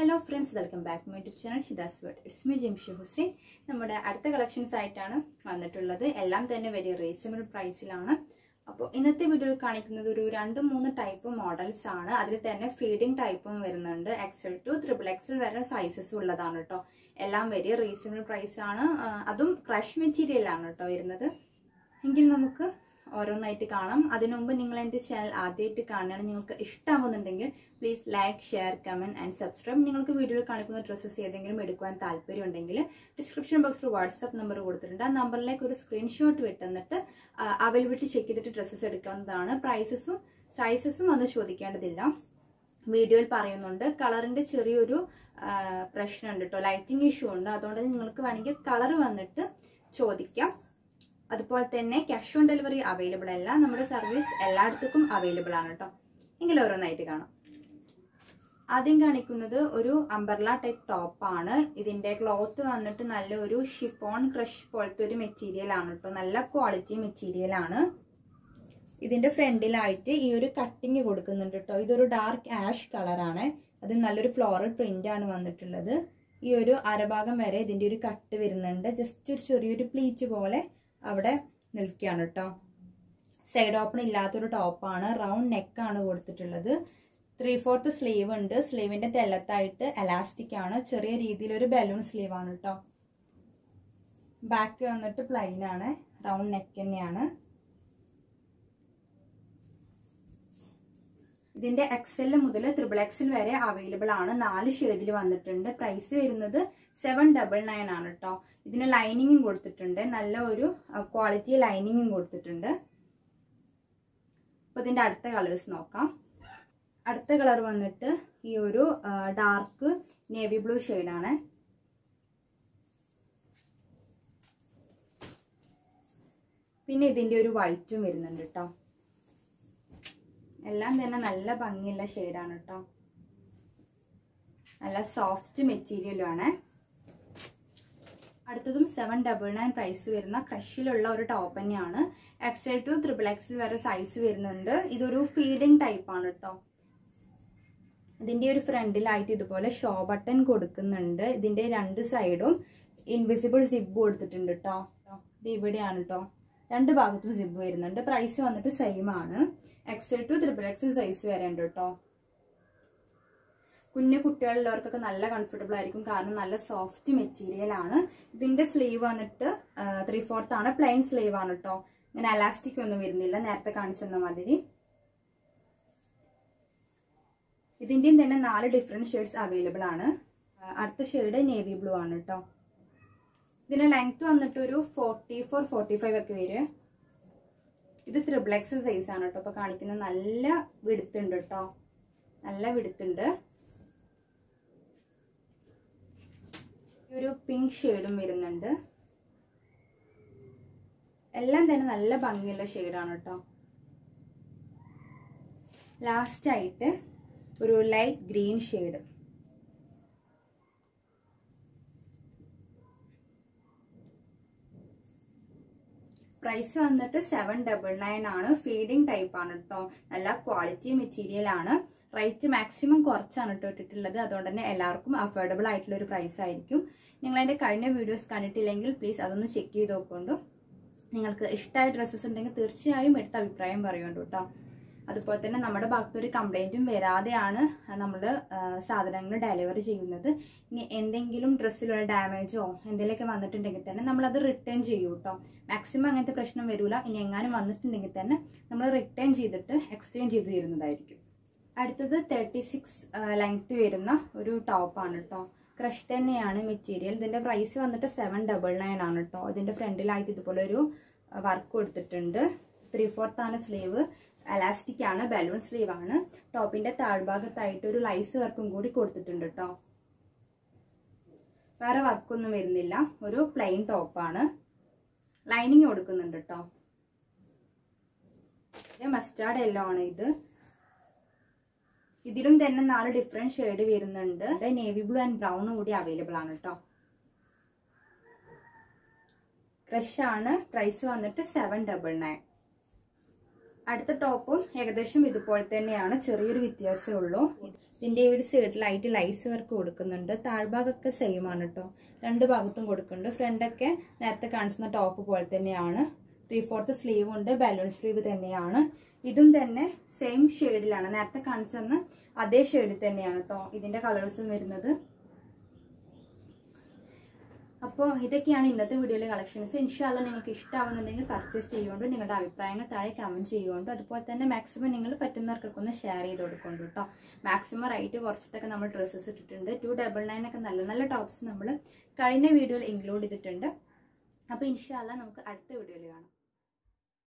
hello friends welcome back my YouTube channel Shidas world it's me Jamshi Hussain നമ്മുടെ അടുത്ത collections ആയിട്ടാണ് വന്നിട്ടുള്ളത് എല്ലാം തന്നെ വെരി റീസണബിൾ പ്രൈസിലാണ് അപ്പോൾ ഇന്നത്തെ വീഡിയോയിൽ കാണിക്കുന്നത് ഒരു രണ്ട് മൂന്ന് ടൈപ്പ് മോഡൽസ് ആണ് അതിൽ തന്നെ ഫീഡിംഗ് ടൈപ്പും വരുന്നുണ്ട് എക്സൽ ടു ത്രിബിൾ എക്സൽ വരെ സൈസസ് ഉള്ളതാണ് കേട്ടോ എല്ലാം വെരി റീസണബിൾ പ്രൈസ് ആണ് ആ, അതും ക്രഷ് മെറ്റീരിയൽ ആണ് കേട്ടോ വരുന്നത് എങ്കിൽ നമുക്ക് ഓരോന്നായിട്ട് കാണാം അതിനു മുമ്പ് നിങ്ങൾ എൻ്റെ ചാനൽ ആദ്യമായിട്ട് കാണുകയാണ് നിങ്ങൾക്ക് ഇഷ്ടമാവുന്നുണ്ടെങ്കിൽ please like share comment and subscribe നിങ്ങൾക്ക് വീഡിയോയിൽ കാണിക്കുന്ന ഡ്രസ്സസ് ഏതെങ്കിലും എടുക്കുവാൻ താല്പര്യമുണ്ടെങ്കിൽ ഡിസ്ക്രിപ്ഷൻ ബോക്സിൽ വാട്സാപ്പ് നമ്പർ കൊടുത്തിട്ടുണ്ട് ആ നമ്പറിലേക്ക് ഒരു സ്ക്രീൻഷോട്ട് വിട്ടെന്നിട്ട് അവൈലബിലിറ്റി ചെക്ക് ചെയ്തിട്ട് ഡ്രസ്സസ് എടുക്കാവുന്നതാണ് പ്രൈസസും സൈസസും അത് ചോദിക്കേണ്ടതില്ല വീഡിയോയിൽ പറയുന്നുണ്ട് കളറിന്റെ ചെറിയൊരു ആ, പ്രശ്നമുണ്ട് കേട്ടോ ലൈറ്റിംഗ് ഇഷ്യൂ ഉണ്ട് അതുകൊണ്ട് നിങ്ങൾക്ക് വേണമെങ്കിൽ കളർ വന്നിട്ട് ചോദിക്കാം അതുപോലെ തന്നെ ക്യാഷ് ഓൺ ഡെലിവറി അവൈലബിൾ അല്ല നമ്മുടെ സർവീസ് എല്ലായിടത്തേക്കും അവൈലബിൾ ആണ് കേട്ടോ എങ്കിൽ ഓരോന്നായിട്ട് കാണാം ആദ്യം കാണിക്കുന്നത് ഒരു അംബർല ടൈപ്പ് ടോപ്പാണ് ഇതിന്റെ ക്ലോത്ത് വന്നിട്ട് നല്ല ഒരു ഷിഫോൺ ക്രഷ് പോലത്തെ ഒരു മെറ്റീരിയൽ ആണ് കേട്ടോ നല്ല ക്വാളിറ്റി മെറ്റീരിയൽ ആണ് ഇതിന്റെ ഫ്രണ്ടിലായിട്ട് ഈ ഒരു കട്ടിങ് കൊടുക്കുന്നുണ്ട് കേട്ടോ ഇതൊരു ഡാർക്ക് ആഷ് കളറാണ് അത് നല്ലൊരു ഫ്ലോറൽ പ്രിന്റ് ആണ് വന്നിട്ടുള്ളത് ഈ ഒരു അരഭാഗം വരെ ഇതിന്റെ ഒരു കട്ട് വരുന്നുണ്ട് ജസ്റ്റ് ഒരു ചെറിയൊരു പ്ലീറ്റ് പോലെ അവിടെ നിൽക്കുകയാണ് കേട്ടോ സൈഡ് ഓപ്പൺ ഇല്ലാത്തൊരു ടോപ്പാണ് റൗണ്ട് നെക്കാണ് കൊടുത്തിട്ടുള്ളത് ത്രീ ഫോർത്ത് സ്ലീവ് ഉണ്ട് സ്ലീവിന്റെ തെല്ലത്തായിട്ട് എലാസ്റ്റിക് ആണ് ചെറിയ രീതിയിൽ ഒരു ബലൂൺ സ്ലീവ് ആണ് കേട്ടോ ബാക്ക് വന്നിട്ട് പ്ലെയിൻ ആണ് റൗണ്ട് നെക്ക് തന്നെയാണ് ഇതിന്റെ എക്സൽ മുതൽ ത്രിബിൾ എക്സൽ വരെ അവൈലബിൾ ആണ് നാല് ഷെയ്ഡിൽ വന്നിട്ടുണ്ട് പ്രൈസ് വരുന്നത് സെവൻ ഡബിൾ നയൻ ആണ് കേട്ടോ ഇതിന് ലൈനിങ്ങും കൊടുത്തിട്ടുണ്ട് നല്ല ഒരു ക്വാളിറ്റി ലൈനിങ്ങും കൊടുത്തിട്ടുണ്ട് അപ്പൊ ഇതിന്റെ അടുത്ത കളേഴ്സ് നോക്കാം അടുത്ത കളർ വന്നിട്ട് ഈ ഒരു ഡാർക്ക് നേവി ബ്ലൂ ആണ് പിന്നെ ഇതിന്റെ ഒരു വൈറ്റും വരുന്നുണ്ട് കേട്ടോ എല്ലാം തന്നെ നല്ല ഭംഗിയുള്ള ഷെയ്ഡാണ് കേട്ടോ നല്ല സോഫ്റ്റ് മെറ്റീരിയലും ആണ് അടുത്തതും സെവൻ ഡബിൾ നയൻ പ്രൈസ് വരുന്ന ക്രഷിലുള്ള ഒരു ടോപ്പ് തന്നെയാണ് എക്സൽ ടു ത്രിബിൾ എക്സൽ വരെ സൈസ് വരുന്നുണ്ട് ഇതൊരു ഫീഡിങ് ടൈപ്പ് ആണ് കേട്ടോ ഇതിന്റെ ഒരു ഫ്രണ്ടിലായിട്ട് ഇതുപോലെ ഷോ ബട്ടൺ കൊടുക്കുന്നുണ്ട് ഇതിന്റെ രണ്ട് സൈഡും ഇൻവിസിബിൾ സിബ് കൊടുത്തിട്ടുണ്ട് കേട്ടോ ഇത് ഇവിടെയാണ് കേട്ടോ രണ്ട് ഭാഗത്തും സിബ് വരുന്നുണ്ട് പ്രൈസ് വന്നിട്ട് സെയിം ആണ് XL to triple XL size വരെ ഉണ്ട് കേട്ടോ കുഞ്ഞു കുട്ടികളുള്ളവർക്കൊക്കെ നല്ല കംഫർട്ടബിൾ ആയിരിക്കും കാരണം നല്ല സോഫ്റ്റ് മെറ്റീരിയൽ ആണ് ഇതിന്റെ സ്ലീവ് വന്നിട്ട് ത്രീ ഫോർത്ത് ആണ് പ്ലെയിൻ സ്ലീവ് ആണ് കേട്ടോ ഇങ്ങനെ അലാസ്റ്റിക് ഒന്നും വരുന്നില്ല നേരത്തെ കാണിച്ചെന്ന മാതിരി ഇതിന്റെയും തന്നെ നാല് ഡിഫറെന്റ് ഷെയ്ഡ്സ് അവൈലബിൾ ആണ് ആ, അടുത്ത ഷെയ്ഡ് നേവി ബ്ലൂ ആണ് കേട്ടോ ഇതിന്റെ ലെങ്ത് വന്നിട്ട് ഒരു ഫോർട്ടി ഫോർ ഫോർട്ടി ഫൈവ് ഒക്കെ വരും ഇത് ത്രിബിൾ എക്സ് സൈസ് ആണ് കേട്ടോ ഇപ്പൊ കാണിക്കുന്ന നല്ല വിടുത്തുണ്ട് കേട്ടോ നല്ല വിടുത്തുണ്ട് ഒരു പിങ്ക് ഷെയ്ഡും വരുന്നുണ്ട് എല്ലാം തന്നെ നല്ല ഭംഗിയുള്ള ഷെയ്ഡാണ് കേട്ടോ ലാസ്റ്റ് ആയിട്ട് ഒരു ലൈറ്റ് ഗ്രീൻ ഷെയ്ഡ് പ്രൈസ് വന്നിട്ട് സെവൻ ഡബിൾ നയൻ ആണ് ഫീഡിങ് ടൈപ്പ് ആണ് കേട്ടോ നല്ല ക്വാളിറ്റി മെറ്റീരിയൽ ആണ് റേറ്റ് മാക്സിമം കുറച്ചാണ് കേട്ടോ ഇട്ടിട്ടുള്ളത് അതുകൊണ്ട് തന്നെ എല്ലാവർക്കും അഫോർഡബിൾ ആയിട്ടുള്ള ഒരു പ്രൈസ് ആയിരിക്കും നിങ്ങൾ അതിന്റെ കഴിഞ്ഞ വീഡിയോസ് കണ്ടിട്ടില്ലെങ്കിൽ പ്ലീസ് അതൊന്ന് ചെക്ക് ചെയ്ത് നോക്കുകൊണ്ടു നിങ്ങൾക്ക് ഇഷ്ടമായ ഡ്രസ്സസ് ഉണ്ടെങ്കിൽ തീർച്ചയായും എടുത്ത അഭിപ്രായം പറയുന്നുണ്ട് കേട്ടോ അതുപോലെ തന്നെ നമ്മുടെ ഭാഗത്ത് ഒരു കംപ്ലൈന്റും വരാതെയാണ് നമ്മൾ സാധനങ്ങൾ ഡെലിവറി ചെയ്യുന്നത് ഇനി എന്തെങ്കിലും ഡ്രസ്സിലുള്ള ഡാമേജോ എന്തെങ്കിലുമൊക്കെ വന്നിട്ടുണ്ടെങ്കിൽ തന്നെ നമ്മൾ അത് റിട്ടേൺ ചെയ്യും കേട്ടോ മാക്സിമം അങ്ങനത്തെ പ്രശ്നം വരില്ല ഇനി എങ്ങാനും വന്നിട്ടുണ്ടെങ്കിൽ തന്നെ നമ്മൾ റിട്ടേൺ ചെയ്തിട്ട് എക്സ്ചേഞ്ച് ചെയ്ത് തരുന്നതായിരിക്കും അടുത്തത് തേർട്ടി സിക്സ് ലെങ്ത് വരുന്ന ഒരു ടോപ്പാണ് കേട്ടോ ക്രഷ് തന്നെയാണ് മെറ്റീരിയൽ ഇതിന്റെ പ്രൈസ് വന്നിട്ട് സെവൻ ഡബിൾ നയൻ ആണ് കേട്ടോ ഇതിന്റെ ഫ്രണ്ടിലായിട്ട് ഇതുപോലെ ഒരു വർക്ക് കൊടുത്തിട്ടുണ്ട് ത്രീ ഫോർത്ത് ആണ് സ്ലീവ് എലാസ്റ്റിക് ആണ് ബലൂൺ സ്ലീവ് ആണ് ടോപ്പിന്റെ താഴ്ഭാഗത്തായിട്ട് ഒരു ലൈസ് വർക്കും കൂടി കൊടുത്തിട്ടുണ്ട് കേട്ടോ വേറെ വർക്കൊന്നും വരുന്നില്ല ഒരു പ്ലെയിൻ ടോപ്പാണ് ലൈനിങ് കൊടുക്കുന്നുണ്ട് കേട്ടോ മസ്റ്റാർഡ് യെല്ലോ ആണ് ഇത് ഇതിലും തന്നെ നാല് ഡിഫറെന്റ് ഷെയ്ഡ് വരുന്നുണ്ട് നേവി ബ്ലൂ ആൻഡ് ബ്രൗൺ കൂടി അവൈലബിൾ ആണ് കേട്ടോ ക്രഷ് ആണ് പ്രൈസ് വന്നിട്ട് സെവൻ ഡബിൾ നയൻ അടുത്ത ടോപ്പും ഏകദേശം ഇതുപോലെ തന്നെയാണ് ചെറിയൊരു വ്യത്യാസമേ ഉള്ളൂ ഇതിന്റെ ഒരു സൈഡിലായിട്ട് ലൈസ് വർക്ക് കൊടുക്കുന്നുണ്ട് താഴ്ഭാഗമൊക്കെ സെയിം ആണ് കേട്ടോ രണ്ട് ഭാഗത്തും കൊടുക്കുന്നുണ്ട് ഫ്രണ്ടൊക്കെ നേരത്തെ കാണിച്ചുന്ന ടോപ്പ് പോലെ തന്നെയാണ് ത്രീ ഫോർത്ത് സ്ലീവ് ഉണ്ട് ബലൂൺ സ്ലീവ് തന്നെയാണ് ഇതും തന്നെ സെയിം ഷെയ്ഡിലാണ് നേരത്തെ കാണിച്ചെന്ന് അതേ ഷെയ്ഡിൽ തന്നെയാണ് കേട്ടോ ഇതിന്റെ കളേഴ്സും വരുന്നത് അപ്പോൾ ഇതൊക്കെയാണ് ഇന്നത്തെ വീഡിയോയിലെ കളക്ഷൻസ് ഇൻഷാല്ല നിങ്ങൾക്ക് ഇഷ്ടമാവുന്നുണ്ടെങ്കിൽ പർച്ചേസ് ചെയ്യുകൊണ്ട് നിങ്ങളുടെ അഭിപ്രായങ്ങൾ താഴെ കമന്റ് ചെയ്യുകൊണ്ട് അതുപോലെ തന്നെ മാക്സിമം നിങ്ങൾ പറ്റുന്നവർക്കൊക്കെ ഒന്ന് ഷെയർ ചെയ്ത് കൊടുക്കൊണ്ട് കേട്ടോ മാക്സിമം റേറ്റ് കുറച്ചിട്ടൊക്കെ നമ്മൾ ഡ്രസ്സസ് ഇട്ടിട്ടുണ്ട് ടു ഡബിൾ നയൻ ഒക്കെ നല്ല നല്ല ടോപ്സ് നമ്മൾ കഴിഞ്ഞ വീഡിയോയിൽ ഇൻക്ലൂഡ് ചെയ്തിട്ടുണ്ട് അപ്പോൾ ഇൻഷാല്ല നമുക്ക് അടുത്ത വീഡിയോയിൽ കാണാം